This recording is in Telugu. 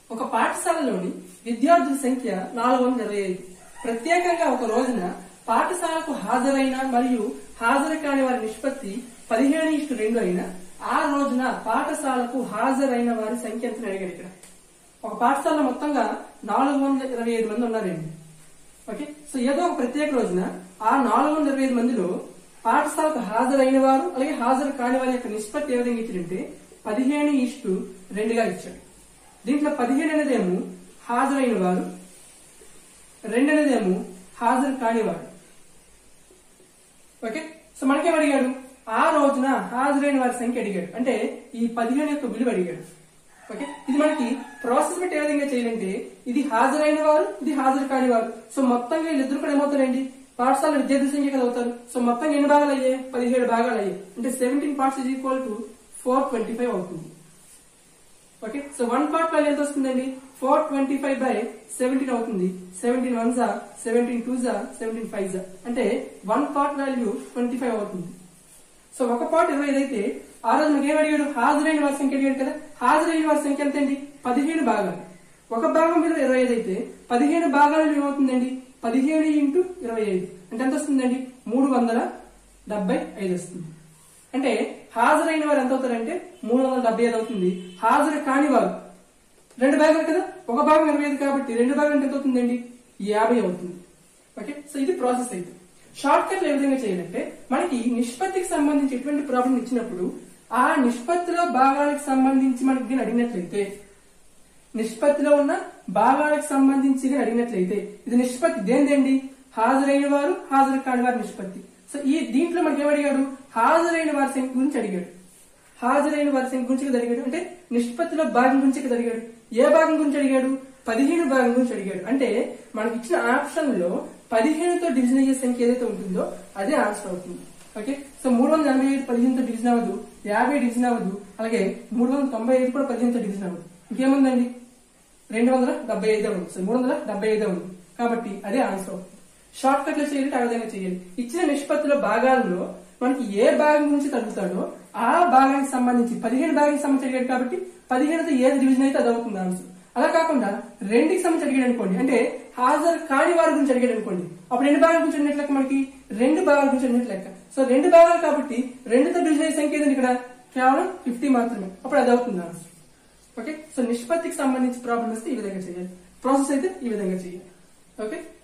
ఒక పాఠశాలలోని విద్యార్థుల సంఖ్య నాలుగు వందల ఇరవై ఐదు ప్రత్యేకంగా ఒక రోజున పాఠశాలకు హాజరైన మరియు హాజరు కాని వారి నిష్పత్తి పదిహేను ఇష్టు రెండు అయిన ఆ రోజున పాఠశాలకు హాజరైన వారి సంఖ్య ఎంత అడిగాడు ఇక్కడ ఒక పాఠశాలలో మొత్తంగా నాలుగు వందల ఇరవై ఐదు మంది ఉన్నారండి ఓకే సో ఏదో ఒక ప్రత్యేక రోజున ఆ నాలుగు వందల ఇరవై ఐదు మందిలో పాఠశాలకు హాజరైన వారు అలాగే హాజరు కాని వారి యొక్క నిష్పత్తి ఏ విధంగా ఇచ్చాడంటే పదిహేను ఇష్టు రెండుగా ఇచ్చాడు దీంట్లో పదిహేను అనేదేమో హాజరైన వారు రెండు అనేదేమో హాజరు కానివారు ఓకే సో మనకేం అడిగాడు ఆ రోజున హాజరైన వారి సంఖ్య అడిగాడు అంటే ఈ పదిహేను యొక్క విలువ అడిగాడు ఓకే ఇది మనకి ప్రాసెస్ బట్టి ఏ విధంగా చేయాలంటే ఇది హాజరైన వారు ఇది హాజరు కాని వారు సో మొత్తంగా వీళ్ళిద్దరు కూడా ఏమవుతారండి పాఠశాల విద్యార్థి సంఖ్య కదా అవుతారు సో మొత్తం ఎన్ని భాగాలు అయ్యాయి పదిహేడు భాగాలు అయ్యాయి అంటే seventeen parts is equal to four twenty five అవుతుంది okay so one part value ఎంత వస్తుందండి four twenty five by seventeen అవుతుంది సెవెంటీన్ వన్ జా సెవెంటీన్ టూ జా సెవెంటీన్ ఫైవ్ జా అంటే one part value twenty five అవుతుంది సో ఒక పార్ట్ ఇరవై ఐదు అయితే ఆ రోజు మనకి ఏం అడిగాడు హాజరైన వారి సంఖ్య అడిగాడు కదా హాజరైన వారి సంఖ్య ఎంత అండి పదిహేను భాగాలు ఒక భాగం విలువ ఇరవై ఐదు అయితే పదిహేను భాగాలు ఏమవుతుందండి పదిహేను ఇంటూ ఇరవై ఐదు అంటే ఎంత వస్తుందండి మూడు వందల డెబ్బై ఐదు వస్తుంది అంటే హాజరైన వారు ఎంత అవుతారంటే మూడు వందల డెబ్బై ఐదు అవుతుంది హాజరు కాని వారు రెండు భాగాలు కదా ఒక భాగం ఇరవై ఐదు కాబట్టి రెండు భాగం ఎంత అవుతుందండి యాభై అవుతుంది ఓకే సో ఇది ప్రాసెస్ అయితే షార్ట్ కట్ ఏ విధంగా చేయాలంటే మనకి నిష్పత్తికి సంబంధించి ఎటువంటి ప్రాబ్లం ఇచ్చినప్పుడు ఆ నిష్పత్తిలో భాగాలకు సంబంధించి మనకి దీన్ని అడిగినట్లయితే నిష్పత్తిలో ఉన్న భాగాలకు సంబంధించి కానీ అడిగినట్లయితే ఇది నిష్పత్తి దేనిదండి హాజరైన వారు హాజరు కాని వారి నిష్పత్తి సో ఈ దీంట్లో మనకి ఏమడిగాడు హాజరైన వారి సంఖ్య గురించి అడిగాడు హాజరైన వారి సంఖ్య గురించి కదా అడిగాడు అంటే నిష్పత్తిలో భాగం గురించి కదా అడిగాడు ఏ భాగం గురించి అడిగాడు పదిహేను భాగం గురించి అడిగాడు అంటే మనకి ఇచ్చిన ఆప్షన్ లో పదిహేనుతో డివిజన్ అయ్యే సంఖ్య ఏదైతే ఉంటుందో అదే ఆన్సర్ అవుతుంది ఓకే సో మూడు వందల ఎనభై ఐదు పదిహేనుతో డివిజన్ అవ్వదు యాభై డివిజన్ అవ్వదు అలాగే మూడు వందల తొంభై ఐదు కూడా పదిహేనుతో డివిజన్ అవ్వదు ఇంకేముందండి రెండు వందల డెబ్బై ఐదే ఉంది సో మూడు వందల డెబ్బై ఐదే ఉంది కాబట్టి అదే ఆన్సర్ అవుతుంది షార్ట్ కట్ లో చేయాలంటే ఆ విధంగా చేయాలి ఇచ్చిన నిష్పత్తిలో భాగాల్లో మనకి ఏ భాగం గురించి తగ్గుతాడో ఆ భాగానికి సంబంధించి పదిహేను భాగానికి సంబంధించి అడిగాడు కాబట్టి పదిహేనుతో ఏది డివిజన్ అయితే అది అవుతుంది ఆన్సర్ అలా కాకుండా రెండుకి సంబంధించి అడిగాడు అనుకోండి అంటే హాజరు కాని వారి గురించి అడిగాడు అనుకోండి అప్పుడు రెండు భాగాల గురించి అడిగినట్లు లెక్క మనకి రెండు భాగాల గురించి అడిగినట్లు లెక్క సో రెండు భాగాలు కాబట్టి రెండుతో డివిజన్ అయ్యే సంఖ్య ఏదండి ఇక్కడ కేవలం ఫిఫ్టీ మాత్రమే అప్పుడు అది అవుతుంది ఆన్సర్ ఓకే సో నిష్పత్తికి సంబంధించి ప్రాబ్లం వస్తే ఈ విధంగా చేయాలి ప్రాసెస్ అయితే ఈ విధంగా చేయాలి ఓకే